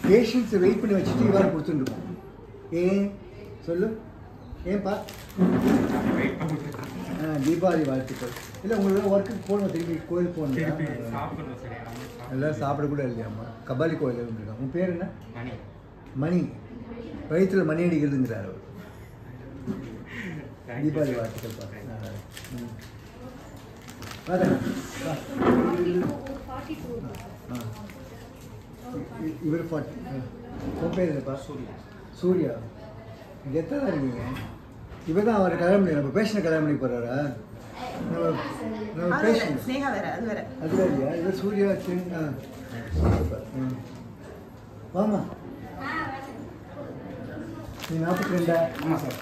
பேஷண்ட்ஸை wait பண்ணி வச்சுட்டு இவ்வாறு கொடுத்துட்டுருக்கோம் ஏன் சொல்லு ஏன்பா வெயிட் பண்ணிட்டு ஆ, தீபாவளி வாழ்த்துக்கள் இல்லை உங்களுக்கு ஒர்க்குக்கு போகணும் திருப்பி கோயிலுக்கு திருப்பி போகணும் சாப்பிடணும் சரி நம்ம சாப்பிடணும். எல்லாம் சாப்பிட கூட இல்லையாம்மா கபாலி கோயில் இருக்கான் உன் பேர் என்ன மணி மணி வயிற்றுல மணி அடிக்கிறதுங்கிறார் அவர் Thank you, தீபாவளி sir. வாழ்த்துக்கள் பா ம். வாடா, வா. ஆ. இ- இவர் ஃபார்ட்டி உன் பேர் என்னப்பா சூர்யா. சூர்யா இங்க எத்தனை நாள் இருக்கீங்க இவர் தான் அவர் கல்யாணம் பண்ணி நம்ம பேஷனை கல்யாணம் பண்ணி போகிறாரா நம்ம நம்ம அது வேற, பேஷன் ஸ்னேகா வேற அது வேற அது இல்லையா இவர் சூர்யா சிங் ஆ சூப்பர் ம் வாமா நீ நாற்பத்தி ரெண்டா ஆமா சார்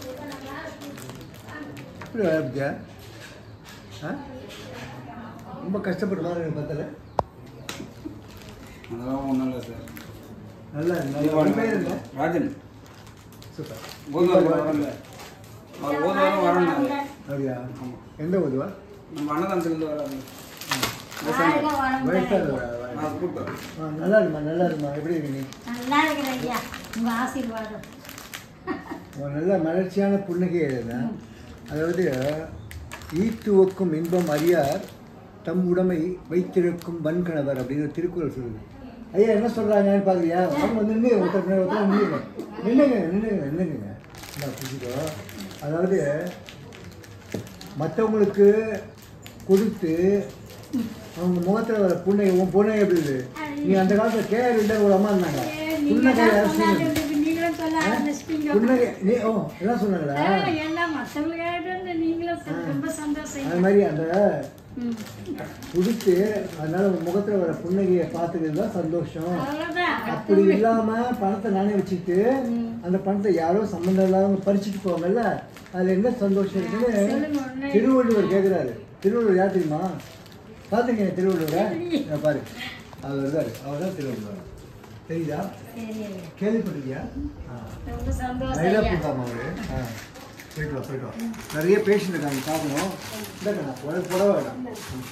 எப்படி விளையாடுத்தியா ஆ ரொம்ப கஷ்டப்பட்டு மாதிரி பார்த்தல அதெல்லாம் ஒன்றும் இல்லை சார் நல்லா இருக்கு, நல்லா உன் பேர் என்ன ராஜன் சூப்பர் ஊதுவாரம் வரல அவர் ஊதுவாரம் வரணும் அப்படியா எந்த ஊதுவா நம்ம அன்னதானத்துலேருந்து வராங்க வயசாக நான் கூப்பிட்டேன் ஆ நல்லா இருக்குமா நல்லா இருக்குமா எப்படி இருக்கு நீ நல்லா இருக்கிற ஐயா உங்க ஆசீர்வாதம் ஒரு நல்ல மலர்ச்சியான புன்னகை எழுதுனா அதாவது ஈத்துவக்கும் இன்பம் அறியார் தம் உடமை வைத்திருக்கும் வன்கணவர் அப்படிங்கிற திருக்குறள் சொல்லுது ஐயா என்ன சொல்கிறாங்கன்னு பார்க்குறியா அவங்க வந்து நின்று ஒருத்தர் பின்னாடி ஒருத்தர் நின்றுங்க நின்றுங்க நின்றுங்க நின்றுங்க நான் புரிஞ்சுக்கோ அதாவது மற்றவங்களுக்கு கொடுத்து அவங்க முகத்தில் வர புன்னகை உன் புன்னகை எப்படி இருக்குது நீ அந்த காலத்தில் கேஆர் இல்லை ஒரு அம்மா இருந்தாங்க நீங்க புன்னகை தான் அரசியல் சொல்லாததுக்கு நீங்களும் சொல்ல ஆரம்பிச்சிட்டீங்க புன்னகை நீ ஓ எல்லாம் சொன்னாங்களா ஆ, எல்லாம் மற்றவங்களுக்கு நீங்களும் சொ- ரொம்ப சந்தோஷம் அது ஐயா. மாதிரி அந்த ம். கொடுத்து அதனால உங்க முகத்துல வர புன்னகையை பார்த்துக்கிறது தான் சந்தோஷம் அவ்வளவுதான் அப்படி இல்லாம பணத்தை நானே வச்சுட்டு அந்த பணத்தை யாரோ சம்மந்தம் இல்லாம பறிச்சுட்டு போவாங்கல்ல அதுல என்ன சந்தோஷம் இருக்குன்னு சொல்லுங்க உடனே. திருவள்ளுவர் கேக்குறாரு திருவள்ளுவர் யார் தெரியுமா பாத்துக்கங்க திருவள்ளுவரை இங்க பாரு அவர் இருக்காரு அவர் தான் திருவள்ளுவர் தெரியுதா சரி ஐயா. கேள்விப்பட்டிருக்கியா ஆ. ரொம்ப சந்தோஷம் லைலா ஐயா பூங்காமா அவரு ஆ போயிட்டு வா போயிட்டு வா நிறைய பேஷண்ட் இருக்காங்க பார்க்கணும் இந்தாக்கண்ணா உனக்கு புடவை வேணும்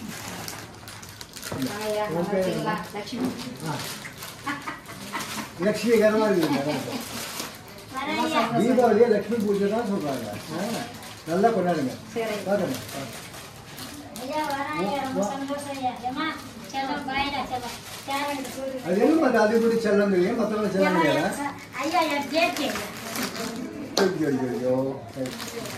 உன் பேர் என்ன? ஆ. லக்ஷ்மி கரமா இருக்குது வரேன் ஐயா. தீபாவளியே லக்ஷ்மி பூஜை தான் சொல்றாங்க ஆ. நல்லா கொண்டாடுங்க சரி. பார்க்கணும் ஐயா வரேன் ஐயா ரொம்ப சந்தோஷம் ஐயா ஏம்மா செல்லம் பாய்டா செல்லம் சேரன் கூடு அது என்ன மாதிரி அது எப்படி செல்லம் தெரியும் மற்றவங்க செல்லம் ஏம்மா, தெரியாதா என் ச- ஐயா என் ஜேகே ஐயோ ஐயோ ஐயோ சரி.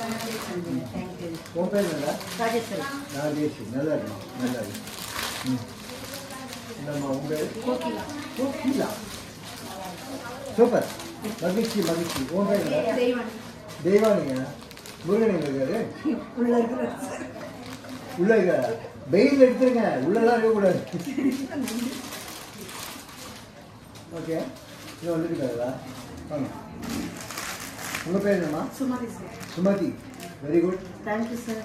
உன் பேர் என்னடா ராஜேஸ்வரி ராஜேஷ் நல்லா இருக்கும் நல்லா இருக்கும் ம் இந்தம்மா உங்க பேர் கோகிலா கோகிலா சூப்பர் மகிழ்ச்சி மகிழ்ச்சி உன் பேர் என்ன தெய்வானி தெய்வானிங்க முருகன் எங்க இருக்காரு உள்ள இருக்கிற உள்ள இருக்காரா வெயில் எடுத்துருங்க உள்ளதான் இருக்கக்கூடாது ஓகே இது வந்துருக்காரா வாங்க உங்கள் பேர் என்னம்மா Sumathi sir Sumathi very good thank you sir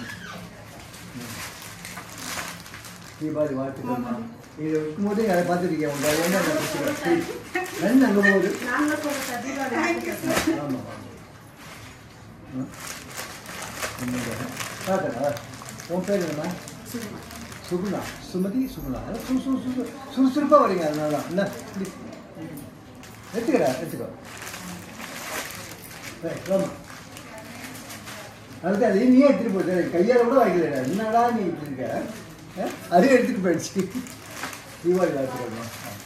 Deepavali வாழ்த்துக்கள்மா இது இருக்கும்போது அதை பார்த்துருக்கேன் உங்க என்ன நன் அங்கே போகுது நாங்கள் சொல்கிற தீபாவளி ஆமாம் பார்த்தா உன் பேர் என்னம்மா சுகுமா சுகுணா சுமதி சுகுணா அதான் சுறு சுறு சுறு சுறுசுறுப்பாக வரீங்க அதனால தான் என்ன இப்படி. எடுத்துக்கிறா எடுத்துக்கோ ரைட், வாம்மா. அடுத்து அதையும் நீயே எடுத்துட்டு போயிட்டு கையால் கூட வாங்கிக்கலடா என்னடா நீ இப்படி இருக்க ஆ? அதையும் எடுத்துட்டு போயிடுச்சு தீபாவளி வாழ்த்துக்கள்மா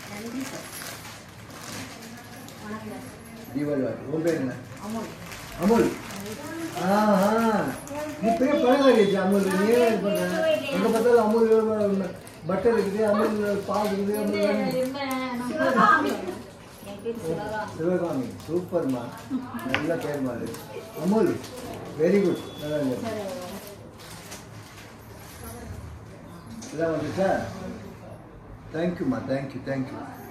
தீபாவளி வாழ்த்து உன் பேர் என்ன அமௌண்ட் அமுல் ஆஹா நீ பெரிய பழகாரிச்சு அமுல் நீ ஏன் இது பண்ற எங்க பார்த்தாலும் அமுல் பட்டர் இருக்குது அமுல் பால் இருக்குது அமுல் வேணும். சிவகாமி சூப்பர்மா நல்ல பேர்மா அது அமுல் வெரி குட் நல்லா இருக்கு இதான் வந்துச்சா தேங்க்யூம்மா தேங்க்யூ தேங்க்யூ